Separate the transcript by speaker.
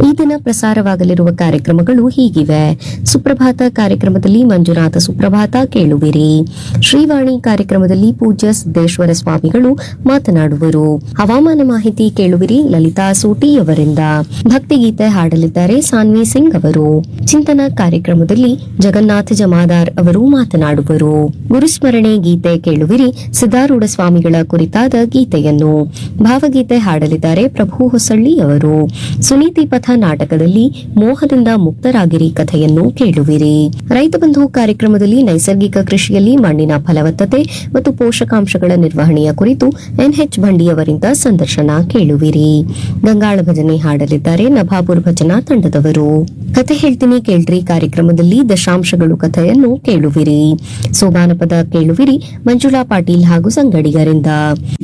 Speaker 1: ಈ ದಿನ ಪ್ರಸಾರವಾಗಲಿರುವ ಕಾರ್ಯಕ್ರಮಗಳು ಹೀಗಿವೆ ಸುಪ್ರಭಾತ ಕಾರ್ಯಕ್ರಮದಲ್ಲಿ ಮಂಜುನಾಥ ಸುಪ್ರಭಾತ ಕೇಳುವಿರಿ ಶ್ರೀವಾಣಿ ಕಾರ್ಯಕ್ರಮದಲ್ಲಿ ಪೂಜ್ಯ ಸಿದ್ದೇಶ್ವರ ಸ್ವಾಮಿಗಳು ಮಾತನಾಡುವರು ಹವಾಮಾನ ಮಾಹಿತಿ ಕೇಳುವಿರಿ ಲಲಿತಾ ಸೂಟಿ ಅವರಿಂದ ಭಕ್ತಿಗೀತೆ ಹಾಡಲಿದ್ದಾರೆ ಸಾನ್ವಿ ಸಿಂಗ್ ಅವರು ಚಿಂತನ ಕಾರ್ಯಕ್ರಮದಲ್ಲಿ ಜಗನ್ನಾಥ ಜಮಾದಾರ್ ಅವರು ಮಾತನಾಡುವರು ಗುರುಸ್ಮರಣೆ ಗೀತೆ ಕೇಳುವಿರಿ ಸಿದ್ದಾರೂಢ ಸ್ವಾಮಿಗಳ ಕುರಿತಾದ ಗೀತೆಯನ್ನು ಭಾವಗೀತೆ ಹಾಡಲಿದ್ದಾರೆ ಪ್ರಭು ಹೊಸಳ್ಳಿ ಅವರು ಸುನೀತಿ ಪಥ ನಾಟಕದಲ್ಲಿ ಮೋಹದಿಂದ ಮುಕ್ತರಾಗಿರಿ ಕಥೆಯನ್ನು ಕೇಳುವಿರಿ ರೈತ ಬಂಧು ಕಾರ್ಯಕ್ರಮದಲ್ಲಿ ನೈಸರ್ಗಿಕ ಕೃಷಿಯಲ್ಲಿ ಮಣ್ಣಿನ ಫಲವತ್ತತೆ ಮತ್ತು ಪೋಷಕಾಂಶಗಳ ನಿರ್ವಹಣೆಯ ಕುರಿತು ಎನ್ಎಚ್ ಭಂಡಿಯವರಿಂದ ಸಂದರ್ಶನ ಕೇಳುವಿರಿ ಗಂಗಾಳ ಭಜನೆ ಹಾಡಲಿದ್ದಾರೆ ನಭಾಪುರ್ ಭಜನಾ ತಂಡದವರು ಕತೆ ಹೇಳ್ತೀನಿ ಕೇಳ್ರಿ ಕಾರ್ಯಕ್ರಮದಲ್ಲಿ ದಶಾಂಶಗಳು ಕಥೆಯನ್ನು ಕೇಳುವಿರಿ ಸೋಬಾನಪದ ಕೇಳುವಿರಿ ಮಂಜುಳಾ ಪಾಟೀಲ್ ಹಾಗೂ ಸಂಗಡಿಗರಿಂದ